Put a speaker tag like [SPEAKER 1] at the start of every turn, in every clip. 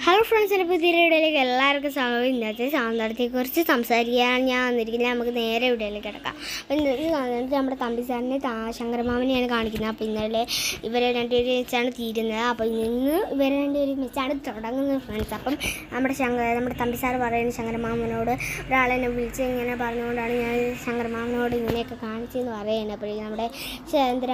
[SPEAKER 1] hello friends എൻ്റെ പുതിയ വീഡിയോയിലേക്ക് എല്ലാവർക്കും സ്വാഗതം ഇന്നത്തെ സൗന്ദര്യത്തെക്കുറിച്ച് സംസാരിക്കാൻ ഞാൻ വന്നിരിക്കുന്നത് നമുക്ക് നേരെ വീഡിയോയിലേക്ക് കിടക്കാം അപ്പോൾ ഇന്നത്തെ സൗന്ദര്യത്തിൽ നമ്മുടെ തമ്പി സാറിനെ താ ശങ്കരമാമനെയാണ് കാണിക്കുന്നത് അപ്പോൾ ഇന്നലെ ഇവരെ രണ്ടുപേരും വെച്ചാണ് തീരുന്നത് അപ്പോൾ ഇന്ന് ഇവരെ രണ്ടുപേരും വെച്ചാണ് തുടങ്ങുന്നത് ഫ്രണ്ട്സ് അപ്പം നമ്മുടെ ശങ്കര നമ്മുടെ തമ്പി സാർ പറയുന്നത് ശങ്കരമാമനോട് ഒരാളെന്നെ വിളിച്ച് ഇങ്ങനെ പറഞ്ഞുകൊണ്ടാണ് ഞാൻ ശങ്കരമാമനോട് ഇങ്ങനെയൊക്കെ കാണിച്ചതെന്ന് പറയുന്നത് അപ്പോഴേക്കും നമ്മുടെ ചന്ദ്ര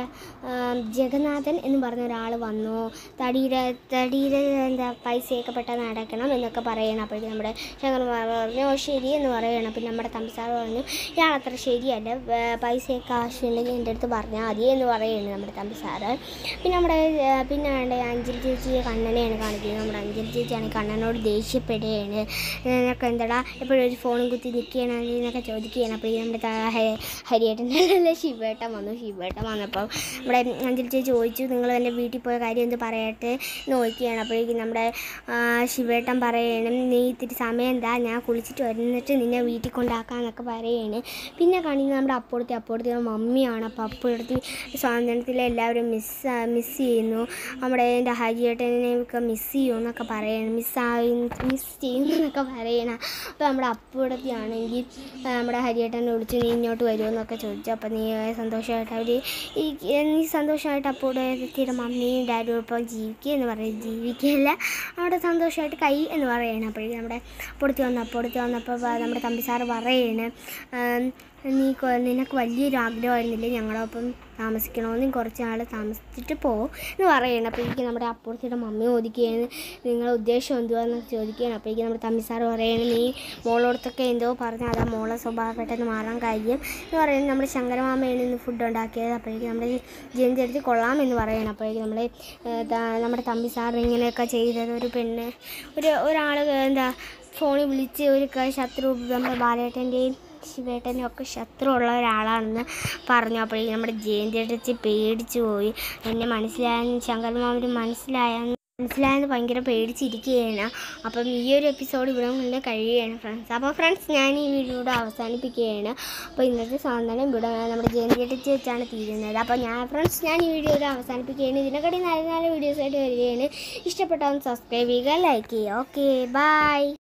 [SPEAKER 1] ജഗന്നാഥൻ എന്ന് പറഞ്ഞ ഒരാൾ വന്നു തടിയുടെ തടിയുടെ എന്താ പൈസയൊക്കെ പെട്ടെന്ന് അടയ്ക്കണം എന്നൊക്കെ പറയണം അപ്പോഴേക്കും നമ്മുടെ ശങ്കരമാർ പറഞ്ഞു "ഓ, ശരി എന്ന് പറയണം പിന്നെ നമ്മുടെ തമ്പി സാർ പറഞ്ഞു ഇയാൾ അത്ര ശരിയല്ല വേ- പൈസയൊക്കെ ആവശ്യമുണ്ടെങ്കിൽ എൻ്റെ അടുത്ത് പറഞ്ഞാൽ മതി എന്ന് പറയുന്നു നമ്മുടെ തമ്പി സാറ് പിന്നെ നമ്മുടെ ഏ, പിന്നെ വേണ്ട അഞ്ജലി ചേച്ചിയെ കണ്ണനെയാണ് കാണിക്കുന്നത് നമ്മുടെ അഞ്ജലി ചേച്ചിയാണ് കണ്ണനോട് ദേഷ്യപ്പെടുകയാണ് നിനക്ക് എന്താടാ എപ്പോഴും ഒരു ഫോണും കുത്തി നിൽക്കുകയാണ് എന്നൊക്കെ ചോദിക്കുകയാണ് അപ്പോഴേക്കും നമ്മുടെ ത- ഹ- ഹരിയേട്ടൻ്റെ അല്ല ശിവേട്ടൻ വന്നു ശിവേട്ടൻ വന്നപ്പോൾ നമ്മുടെ അഞ്ജലി ചേച്ചി ചോദിച്ചു നിങ്ങൾ എൻ്റെ വീട്ടിൽ പോയ കാര്യം എന്ത് പറയട്ടെ എന്ന് ചോദിക്കുകയാണ് അപ്പോഴേക്കും നമ്മുടെ ആ, ശിവേട്ടൻ പറയണം നീ ഇത്തിരി സമയം എന്താ ഞാൻ കുളിച്ചിട്ട് വരുന്നിട്ട് നിന്നെ വീട്ടിൽ കൊണ്ടാക്കാന്നൊക്കെ പറയാണ് പിന്നെ കാണിക്കുന്നത് നമ്മുടെ അപ്പുറത്തെ അപ്പുറത്തെ മമ്മിയാണ് അപ്പോൾ അപ്പുറത്ത് സ്വാതന്ത്ര്യത്തിൽ എല്ലാവരും മിസ് മിസ് ചെയ്യുന്നു നമ്മുടെ എൻ്റെ ഹരിയേട്ടനെ ഒക്കെ മിസ് ചെയ്യുമോ എന്നൊക്കെ പറയണം മിസ്സായി മിസ് ചെയ്യുന്നു എന്നൊക്കെ പറയണം അപ്പോൾ നമ്മുടെ അപ്പുറത്തെ ആണെങ്കിൽ നമ്മുടെ ഹരിയേട്ടനെ വിളിച്ച് നീ ഇങ്ങോട്ട് വരുമോ എന്നൊക്കെ ചോദിച്ചു അപ്പോൾ നീ സന്തോഷമായിട്ട് അവർ ഈ നീ സന്തോഷമായിട്ട് അപ്പുറത്തെ മമ്മിയും ഡാഡിയും ഒപ്പം ജീവിക്കുക എന്ന് പറയും ജീവിക്കുകയല്ല അവിടെ സന്തോഷമായിട്ട് കൈ എന്ന് പറയണം അപ്പോഴേക്കും നമ്മുടെ പൊടുത്തി വന്നു പൊടുത്തി വന്നപ്പോൾ പ- നമ്മുടെ തമ്പി സാറ് പറയാണ് "ആം, നീ കൊ- നിനക്ക് വലിയൊരു ആഗ്രഹമായിരുന്നില്ലേ ഞങ്ങളൊപ്പം താമസിക്കണമെന്നും കുറച്ച് നാൾ താമസിച്ചിട്ട് പോ എന്ന് പറയണം അപ്പോഴേക്കും നമ്മുടെ അപ്പുറത്തിയുടെ മമ്മി ചോദിക്കുകയാണ് നിങ്ങളുടെ ഉദ്ദേശം എന്തുവാന്ന് ചോദിക്കുകയാണ് അപ്പോഴേക്കും നമ്മുടെ തമ്പി സാറ് പറയാണ് നീ മോളോടത്തൊക്കെ എന്തോ പറഞ്ഞു അതാ മോളെ സ്വഭാവം പെട്ടെന്ന് മാറാൻ കാര്യം എന്ന് പറയുന്നത് നമ്മുടെ ശങ്കരമാമയാണ് ഇന്ന് ഫുഡ് ഉണ്ടാക്കിയത് അപ്പോഴേക്കും നമ്മുടെ ജയന്തി എടുത്ത് കൊള്ളാം എന്ന് പറയണം അപ്പോഴേക്കും നമ്മൾ നമ്മുടെ തമ്പി സാർ ഇങ്ങനെയൊക്കെ ചെയ്തത് ഒരു പെണ്ണ് ഒരു ഒരാൾ എന്താ ഫോണിൽ വിളിച്ച് ഒരു ക- ശത്രു നമ്മുടെ ബാലേട്ടൻ്റെയും ശിവേട്ടൻ്റെയും ഒക്കെ ശത്രു ഉള്ള ഒരാളാണെന്ന് പറഞ്ഞു അപ്പോഴേക്കും നമ്മുടെ ജയന്തി എടുത്ത് പേടിച്ചു പോയി എന്നെ മനസ്സിലായെന്ന് ശങ്കരമാമന് മനസ്സിലായെന്ന് മനസ്സിലായെന്ന് ഭയങ്കര പേടിച്ചിരിക്കുകയാണ് അപ്പം ഈ ഒരു എപ്പിസോഡ് ഇവിടെ കൊണ്ട് കഴിയുകയാണ് ഫ്രണ്ട്സ് അപ്പോൾ ഫ്രണ്ട്സ് ഞാൻ ഈ വീഡിയോ ഇവിടെ അവസാനിപ്പിക്കുകയാണ് അപ്പോൾ ഇന്നത്തെ സാധനം ഇവിടെ നമ്മുടെ ജയന്തിയടിച്ച് വെച്ചാണ് തീരുന്നത് അപ്പോൾ ഞാൻ ഫ്രണ്ട്സ് ഞാൻ ഈ വീഡിയോ ഇവിടെ അവസാനിപ്പിക്കുകയാണ് ഇതിനെക്കാട്ടി നല്ല നല്ല വീഡിയോസായിട്ട് വരികയാണ് ഇഷ്ടപ്പെട്ടാൽ സബ്സ്ക്രൈബ് ചെയ്യുക ലൈക്ക് ചെയ്യുക ഓക്കെ ബൈ